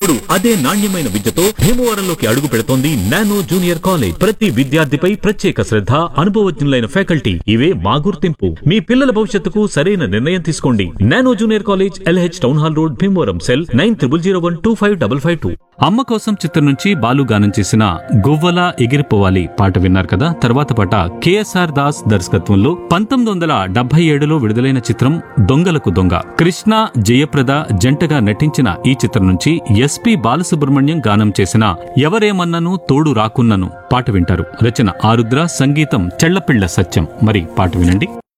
ఇప్పుడు అదే నాణ్యమైన విద్యతో భీమవరంలోకి అడుగు పెడుతోంది నానో జూనియర్ కాలేజ్ ప్రతి విద్యార్థిపై ప్రత్యేక శ్రద్ధ అనుభవజ్ఞులైన ఫ్యాకల్టీ ఇవే మా గుర్తింపు మీ పిల్లల భవిష్యత్తుకు సరైన నిర్ణయం తీసుకోండి Nano junior college LH town hall road Bhimavaram cell nine triple zero one two five double five two అమ్మ కోసం చిత్రం నుంచి బాలు గానం చేసిన గువ్వల ఎగిరిపోవాలి పాట విన్నారు కదా తర్వాత పాట కేఎస్ఆర్ దాస్ దర్శకత్వంలో పంతొమ్మిది వందల డెబ్బై ఏడులో విడుదలైన చిత్రం దొంగలకు దొంగ కృష్ణ జయప్రద జంటగా నటించిన ఈ చిత్రం నుంచి ఎస్పి బాలసుబ్రహ్మణ్యం గానం చేసిన ఎవరేమన్నను తోడు రాకున్నను పాట వింటారు రచన ఆరుద్ర సంగీతం చెళ్లపిళ్ల సత్యం మరి పాట వినండి